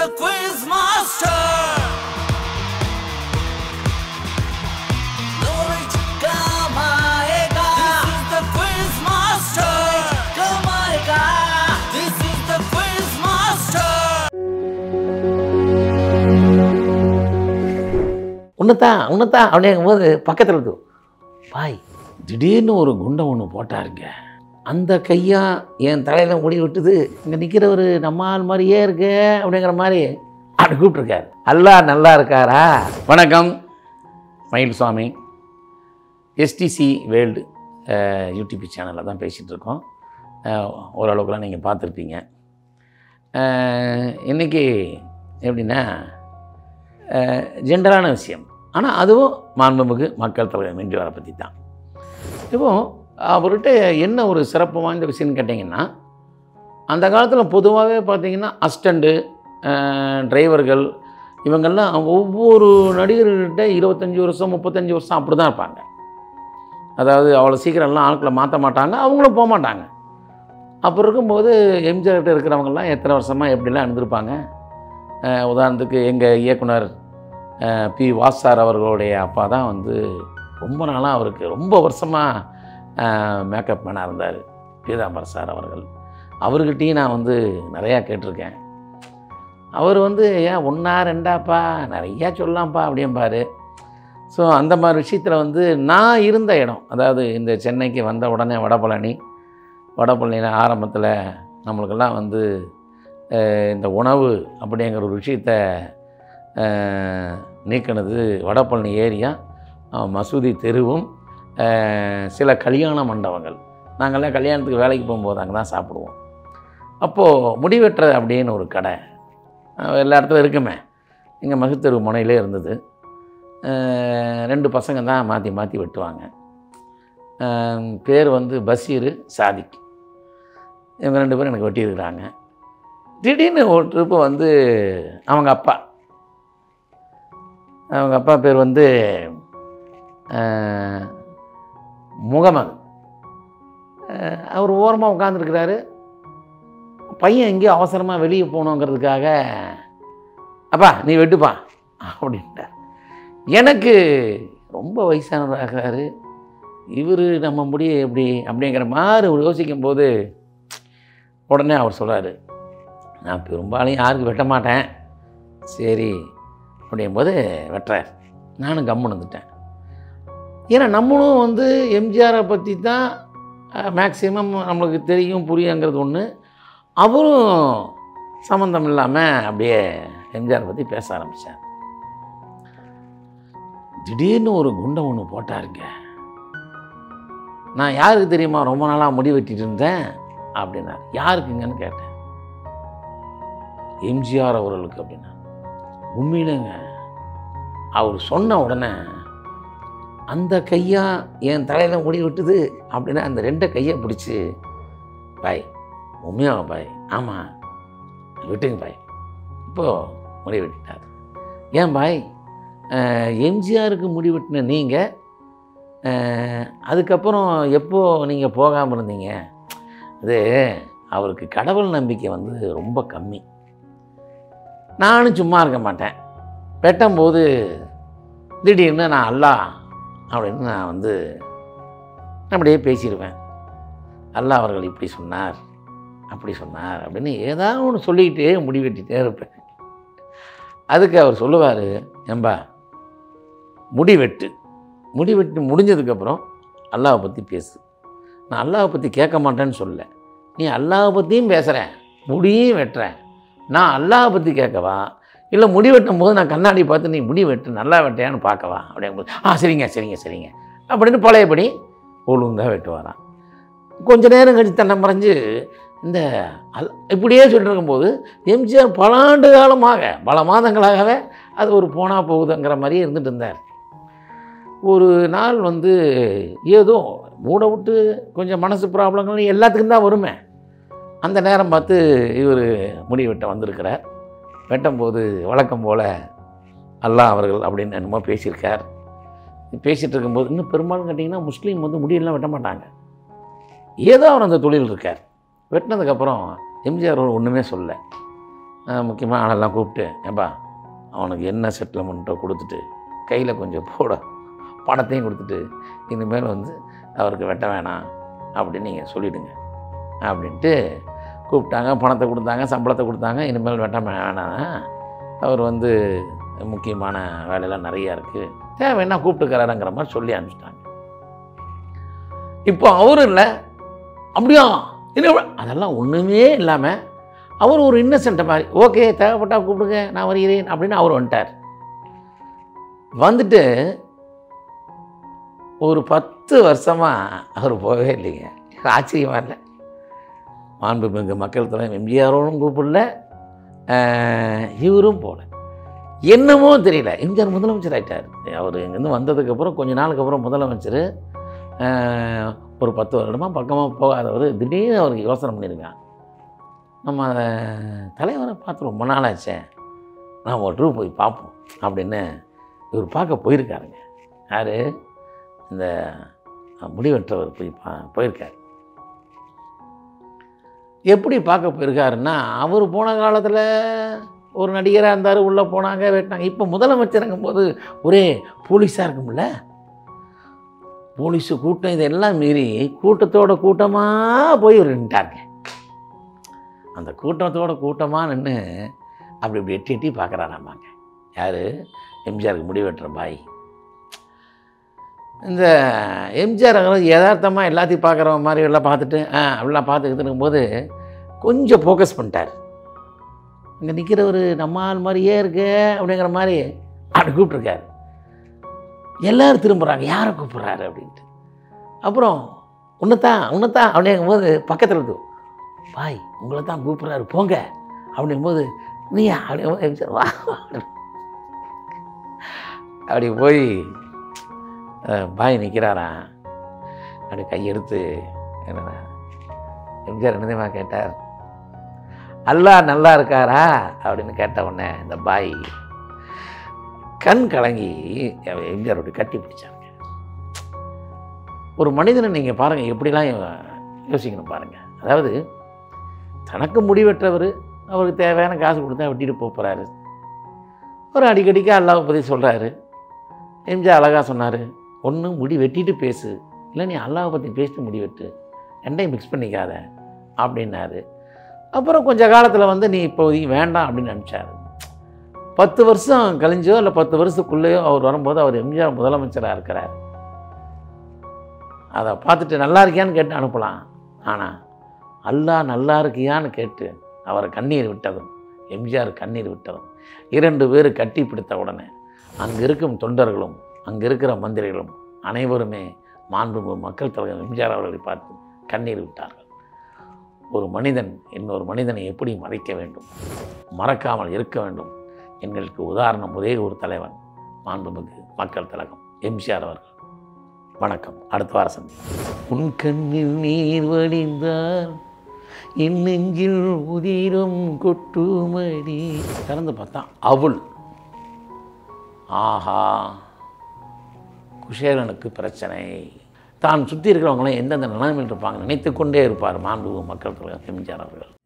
the quiz master. Lord, come aega. This is the quiz master. Come aega. This is the quiz master. உன்னத்தான் உன்னத்தான் அப்படிங்கும்போது பக்கத்தில் இருக்கு பாய் திடீர்னு ஒரு குண்டை ஒன்று போட்டாருங்க அந்த கையா என் தலையில் முடி விட்டுது இங்கே நிற்கிறவர் நம்ம ஆள் மாதிரியே இருக்கு அப்படிங்கிற மாதிரி அப்படி கூப்பிட்ருக்காரு அல்லா நல்லா இருக்காரா வணக்கம் மயில் சுவாமி எஸ்டிசி வேர்ல்டு யூடியூப் சேனலில் தான் பேசிகிட்டு இருக்கோம் அஹ், ஓரளவுக்குலாம் நீங்கள் பார்த்துருப்பீங்க இன்றைக்கி எப்படின்னா ஜென்ரலான விஷயம் ஆனால் அதுவும் மாண்புமிகு மக்கள் தலைவர் மின்ஜுவாரை பற்றி தான் இப்போ அவர்கிட்ட என்ன ஒரு சிறப்பு வாய்ந்த விஷயம்னு கேட்டிங்கன்னா அந்த காலத்தில் பொதுவாகவே பார்த்தீங்கன்னா அஸ்டண்ட்டு டிரைவர்கள் இவங்கெல்லாம் ஒவ்வொரு நடிகர்கள்கிட்ட இருபத்தஞ்சி வருஷம் முப்பத்தஞ்சு வருஷம் அப்படி தான் இருப்பாங்க அதாவது அவ்வளோ சீக்கிரம்லாம் ஆட்களை மாற்ற மாட்டாங்க அவங்களும் போக மாட்டாங்க அப்போ இருக்கும்போது எம்ஜிஆர்கிட்ட இருக்கிறவங்கெல்லாம் எத்தனை வருஷமாக எப்படிலாம் இருந்திருப்பாங்க அஹ் உதாரணத்துக்கு எங்கள் இயக்குனர் அஹ் பி வாசார் அவர்களுடைய அப்பா தான் வந்து ரொம்ப நாளாக அவருக்கு ரொம்ப வருஷமாக மேக்கப் மேனாக இருந்தார் பீதாம்பர் சார் அவர்கள் அவர்கிட்டையும் நான் வந்து நிறையா கேட்டிருக்கேன் அவர் வந்து ஏன் ஒன்றா ரெண்டாப்பா நிறையா சொல்லலாம்ப்பா அப்படிம்பாரு ஸோ அந்த மாதிரி விஷயத்தில் வந்து நான் இருந்த இடம் அதாவது இந்த சென்னைக்கு வந்த உடனே வடபழனி வடபழனியில் ஆரம்பத்தில் நம்மளுக்கெல்லாம் வந்து அஹ், இந்த உணவு அப்படிங்கிற ஒரு விஷயத்த அஹ், நீக்கினது வடபழனி ஏரியா அஹ், மசூதி தெருவும் அஹ், சில கல்யாண மண்டபங்கள் நாங்கள்லாம் கல்யாணத்துக்கு வேலைக்கு போகும்போது அங்கே தான் சாப்பிடுவோம் அப்போது முடிவெட்டுற அப்படின்னு ஒரு கடை அஹ், எல்லா இடத்துலையும் இருக்குமே இங்கே மசுத்தெரு முனையிலே இருந்தது அஹ், ரெண்டு பசங்க தான் மாற்றி மாற்றி வெட்டுவாங்க அஹ், பேர் வந்து பஷீர் சாதிக் இவங்க ரெண்டு பேரும் எனக்கு வெட்டியிருக்கிறாங்க திடீர்னு ஒரு ட்ரிப்பு வந்து அவங்க அப்பா அவங்க அப்பா பேர் வந்து அஹ், முகமது அஹ், அவர் ஓரமாக உட்காந்துருக்கிறாரு பையன் எங்கேயோ அவசரமாக வெளியே போகணுங்கிறதுக்காக அப்பா நீ வெட்டுப்பா அப்படின்ட்டார் எனக்கு ரொம்ப வயசானவராகிறாரு இவர் நம்ம முடிய எப்படி அப்படிங்கிற மாதிரி ஒரு யோசிக்கும் போது உடனே அவர் சொல்கிறாரு நான் பெரும்பாலும் யாருக்கு வெட்ட மாட்டேன் சரி அப்படிங்கும்போது வெட்டுறார் நானும் கம்முன்னு வந்துட்டேன் ஏன்னா நம்மளும் வந்து எம்ஜிஆரை பற்றி தான் மேக்ஸிமம் நம்மளுக்கு தெரியும் புரியுங்கிறது ஒன்று அவரும் சம்மந்தம் இல்லாமல் அப்படியே எம்ஜிஆரை பற்றி பேச ஆரம்பித்தார் திடீர்னு ஒரு குண்டை ஒன்று போட்டாருங்க நான் யாருக்கு தெரியுமா ரொம்ப நாளாக முடி வெட்டிட்டு இருந்தேன் அப்படின்னார் யாருக்குங்கன்னு கேட்டேன் எம்ஜிஆர் அவர்களுக்கு அப்படின்னா உண்மையிலேங்க அவர் சொன்ன உடனே அந்த கையா என் தலையில் முடி விட்டுது அப்படின்னா அந்த ரெண்டை கையை பிடிச்சி பாய் உண்மையாக பாய் ஆமாம் விட்டுங்க பாய் இப்போது முடி வெட்டிட்டார் ஏன் பாய் அஹ், எம்ஜிஆருக்கு முடி வெட்டின நீங்கள் அதுக்கப்புறம் எப்போ நீங்கள் போகாமல் இருந்தீங்க அது அவருக்கு கடவுள் நம்பிக்கை வந்து ரொம்ப கம்மி நானும் சும்மா இருக்க மாட்டேன் வெட்டும்போது திடீர்னு நான் அல்லா அப்படின்னு நான் வந்து அப்படியே பேசிடுவேன் அல்லாஹ் அவர்கள் இப்படி சொன்னார் அப்படி சொன்னார் அப்படின்னு ஏதாவது ஒன்று சொல்லிக்கிட்டே முடிவெட்டிகிட்டே இருப்பேன் அதுக்கு அவர் சொல்லுவார் ஏம்பா முடி வெட்டு முடி வெட்டி முடிஞ்சதுக்கப்புறம் அல்லாவை பற்றி பேசு நான் அல்லாவை பற்றி கேட்க மாட்டேன்னு சொல்ல நீ அல்லாவை பற்றியும் பேசுகிறேன் முடியும் வெட்டுறேன் நான் அல்லாவை பற்றி கேட்கவா இல்லை முடி வெட்டும் போது நான் கண்ணாடி பார்த்து நீ முடி வெட்டு நல்லா வெட்டையான்னு பார்க்கவா அப்படிங்கும்போது ஆ சரிங்க சரிங்க சரிங்க அப்படின்னு பழையபடி ஒழுங்காக வெட்டுவாராம் கொஞ்ச நேரம் கழித்து தன்னை மறைஞ்சு இந்த அல் இப்படியே சொல்லிட்டு இருக்கும்போது எம்ஜிஆர் பல ஆண்டு காலமாக பல மாதங்களாகவே அது ஒரு போனா போகுதுங்கிற மாதிரியே இருந்துட்டு இருந்தார் ஒரு நாள் வந்து ஏதோ மூட விட்டு கொஞ்சம் மனசு ப்ராப்ளங்கள் எல்லாத்துக்கும் தான் வருமே அந்த நேரம் பார்த்து இவர் முடி வெட்ட வந்திருக்கிறார் வெட்டும்போது வழக்கம் போல் அல்லாஹ் அவர்கள் அப்படின்னு என்னமோ பேசியிருக்கார் பேசிகிட்டு இருக்கும்போது இன்னும் பெரும்பாலும் கேட்டிங்கன்னா முஸ்லீம் வந்து முடியெல்லாம் வெட்ட மாட்டாங்க ஏதோ அவர் அந்த தொழில் இருக்கார் வெட்டினதுக்கப்புறம் எம்ஜிஆர் அவர் ஒன்றுமே சொல்ல முக்கியமாக ஆளெல்லாம் கூப்பிட்டு ஏன்பா அவனுக்கு என்ன செட்டில்மெண்ட்டோ கொடுத்துட்டு கையில் கொஞ்சம் போட பணத்தையும் கொடுத்துட்டு இனிமேல் வந்து அவருக்கு வெட்ட வேணாம் அப்படின்னு நீங்கள் சொல்லிவிடுங்க அப்படின்ட்டு கூப்பிட்டாங்க பணத்தை கொடுத்தாங்க சம்பளத்தை கொடுத்தாங்க இனிமேல் வெட்ட வேணாம் அவர் வந்து முக்கியமான வேலையெல்லாம் நிறையா இருக்குது தேவைன்னா கூப்பிட்டுக்கிறாருங்கிற மாதிரி சொல்லி அனுப்பிச்சிட்டாங்க இப்போ அவரும் இல்லை அப்படியா இன்னும் அதெல்லாம் ஒன்றுமே இல்லாமல் அவர் ஒரு இன்னசென்ட்டை மாதிரி ஓகே தேவைப்பட்டா கூப்பிடுங்க நான் வருகிறேன் அப்படின்னு அவர் வந்துட்டார் வந்துட்டு ஒரு பத்து வருஷமாக அவர் போகவே இல்லைங்க ஆச்சரியமா இல்லை மாண்புமிகு மக்கள் தலைவர் எம்ஜிஆரோடும் கூப்பிடல ஆஹ், இவரும் போகல என்னமோ தெரியல எம்ஜிஆர் முதலமைச்சர் ஆயிட்டார் அவர் இங்கேருந்து வந்ததுக்கப்புறம் கொஞ்ச நாளுக்கு அப்புறம் முதலமைச்சர் ஆஹ், ஒரு பத்து வருடமாக பக்கமாக போகாதவர் திடீர்னு அவருக்கு யோசனை பண்ணியிருக்கான் நம்ம தலைவரை பார்த்து ரொம்ப நாள் ஆச்சே நான் ஒரு ரூபா போய் பார்ப்போம் அப்படின்னு இவர் பார்க்க போயிருக்காருங்க யார் இந்த முடிவெற்றவர் போய் பா போயிருக்கார் எப்படி பார்க்க போயிருக்காருன்னா அவர் போன காலத்தில் ஒரு நடிகராக இருந்தார் உள்ளே போனாங்க வெட்டினாங்க இப்போ முதலமைச்சருங்கும் போது ஒரே போலீஸாக இருக்கும்ல போலீஸு கூட்டம் இதெல்லாம் மீறி கூட்டத்தோட கூட்டமாக போய் இவர் நின்ட்டாருங்க அந்த கூட்டத்தோட கூட்டமாக நின்று அப்படி இப்படி எட்டி எட்டி பார்க்குறாராமாங்க யார் எம்ஜிஆருக்கு முடிவெட்டுற பாய் இந்த எம்ஜிஆர் யதார்த்தமாக எல்லாத்தையும் பார்க்குற மாதிரி எல்லாம் பார்த்துட்டு ஆ அப்படிலாம் பார்த்துக்கிட்டு இருக்கும்போது கொஞ்சம் ஃபோக்கஸ் பண்ணிட்டார் இங்கே நிற்கிறவர் நம்ம ஆள் மாதிரியே இருக்கு அப்படிங்கிற மாதிரி அப்படி கூப்பிட்ருக்காரு எல்லாரும் திரும்புகிறாங்க யாரை கூப்பிட்றாரு அப்படின்ட்டு அப்புறம் உன்னைத்தான் உன்னைத்தான் அப்படிங்கும்போது பக்கத்தில் இருக்கு பாய் உங்களை தான் கூப்பிட்றாரு போங்க அப்படிங்கும்போது நீ அப்படி எம்ஜிஆர் வா அப்படி போய் அஹ், பாய் நிற்கிறாரா அப்படி கையெடுத்து என்ன எம்ஜிஆர் என்னதுமா கேட்டார் அல்லா நல்லா இருக்காரா அப்படின்னு கேட்ட உடனே இந்த பாய் கண் கலங்கி எம்ஜிஆர் அப்படி கட்டி பிடிச்சாங்க ஒரு மனிதனை நீங்கள் பாருங்கள் எப்படிலாம் யோசிக்கணும் பாருங்கள் அதாவது தனக்கு முடிவெற்றவர் அவருக்கு தேவையான காசு கொடுத்தா வெட்டிட்டு போக போகிறாரு ஒரு அடிக்கடிக்கு அல்லாவை பற்றி சொல்கிறாரு எம்ஜிஆர் அழகாக சொன்னார் ஒன்று முடி வெட்டிட்டு பேசு இல்லை நீ அல்லாவை பற்றி பேசிட்டு முடி வெட்டு ரெண்டையும் மிக்ஸ் பண்ணிக்காத அப்படின்னாரு அப்புறம் கொஞ்ச காலத்தில் வந்து நீ இப்போதைக்கு வேண்டாம் அப்படின்னு நினச்சாரு பத்து வருஷம் கழிஞ்சோ இல்லை பத்து வருஷத்துக்குள்ளேயோ அவர் வரும்போது அவர் எம்ஜிஆர் முதலமைச்சராக இருக்கிறார் அதை பார்த்துட்டு நல்லா இருக்கியான்னு கேட்டு அனுப்பலாம் ஆனால் அல்லாஹ் நல்லா இருக்கியான்னு கேட்டு அவர் கண்ணீர் விட்டதும் எம்ஜிஆர் கண்ணீர் விட்டதும் இரண்டு பேர் கட்டி பிடித்த உடனே அங்கே இருக்கும் தொண்டர்களும் அங்கே இருக்கிற மந்திரிகளும் அனைவருமே மாண்புமிகு மக்கள் தலைவர் எம்ஜிஆர் அவர்களை பார்த்து கண்ணீர் விட்டார்கள் ஒரு மனிதன் இன்னொரு மனிதனை எப்படி மறைக்க வேண்டும் மறக்காமல் இருக்க வேண்டும் எங்களுக்கு உதாரணம் ஒரே ஒரு தலைவன் மாண்புமிகு மக்கள் திலகம் எம்ஜிஆர் அவர்கள் வணக்கம் அடுத்த வார சந்தி உன் கண்ணில் நீர் வடிந்தால் என் நெஞ்சில் உதிரம் கொட்டுமடி திறந்து பார்த்தா அவுள் ஆஹா குஷேலனுக்கு பிரச்சனை தான் சுற்றி இருக்கிறவங்களாம் எந்தெந்த நிலைமையில் இருப்பாங்க நினைத்து கொண்டே இருப்பார் மாண்பு மக்கள் தலைவர் எம்ஜிஆர் அவர்கள்